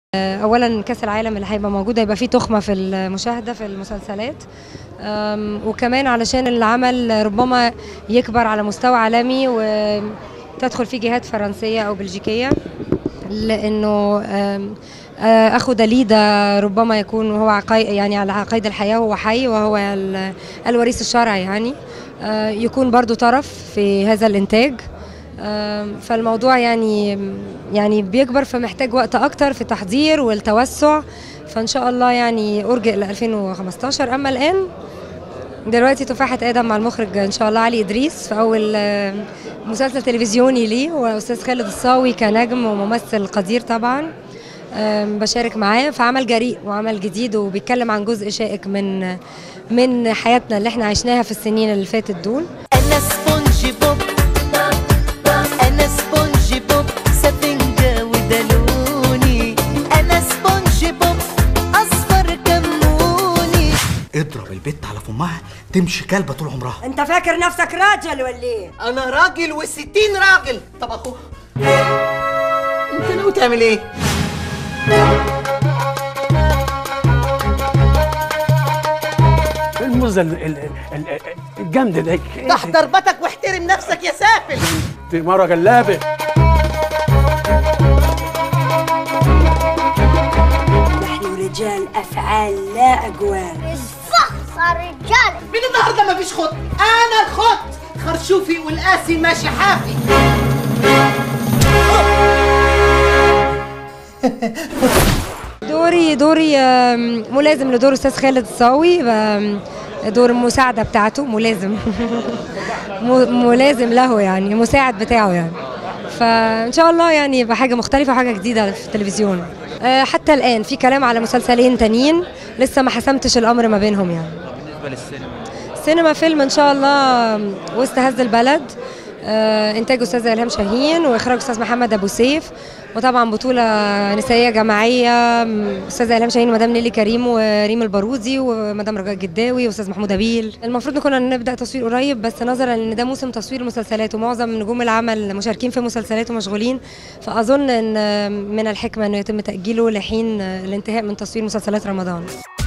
اولا كاس العالم اللي هيبقى موجود هيبقى فيه تخمه في المشاهده في المسلسلات أم، وكمان علشان العمل ربما يكبر على مستوى عالمي وتدخل فيه جهات فرنسيه او بلجيكيه لانه أم، آه، اخو داليدا ربما يكون هو عقي يعني على قيد الحياه وهو حي وهو ال- الوريث الشرعي يعني آه، يكون برضو طرف في هذا الانتاج آم، فالموضوع يعني يعني بيكبر فمحتاج وقت اكتر في التحضير والتوسع فان شاء الله يعني ارجئ ل 2015 اما الان دلوقتي تفاحة آدم مع المخرج إن شاء الله علي إدريس في أول آه، مسلسل تلفزيوني ليه وأستاذ خالد الصاوي كنجم وممثل قدير طبعا آم، بشارك معاه في عمل جريء وعمل جديد وبيتكلم عن جزء شائك من من حياتنا اللي احنا عشناها في السنين اللي فاتت دول أنا سبونج بوب أنا سبونج بوب سفنجة ودلوني أنا سبونج بوب أصفر كموني اضرب البت على فمها تمشي كلبه طول عمرها انت فاكر نفسك راجل ولا ايه انا راجل وستين راجل طب اخوها انت ناوي تعمل ايه الموزة ال- ال- ال- الجامدة دي تحت ضربتك واحترم نفسك يا سافل دي مرة جلابة نحن رجال افعال لا اقوال فخر رجالة من النهارده مفيش خط انا الخط خرشوفي والقاسي ماشي حافي دوري دوري آم، ملازم لدور استاذ خالد الصاوي آم، دور المساعده بتاعته ملازم م- ملازم له يعني مساعد بتاعه يعني فان شاء الله يعني يبقى حاجه مختلفه وحاجه جديده في التلفزيون آه، حتى الان في كلام على مسلسلين تانيين لسه ما حسمتش الامر ما بينهم يعني بالنسبه للسينما سينما فيلم ان شاء الله وسط هز البلد آه، انتاج استاذ الهام شاهين واخراج استاذ محمد ابو سيف وطبعا بطوله نسائيه جماعيه م، استاذه الهام شاهين ومدام نيلي كريم وريم البارودي ومدام رجاء الجداوي واستاذ محمود ابيل المفروض كنا نبدا تصوير قريب بس نظرا ان ده موسم تصوير المسلسلات ومعظم نجوم العمل مشاركين في مسلسلات ومشغولين فاظن ان من الحكمه انه يتم تاجيله لحين الانتهاء من تصوير مسلسلات رمضان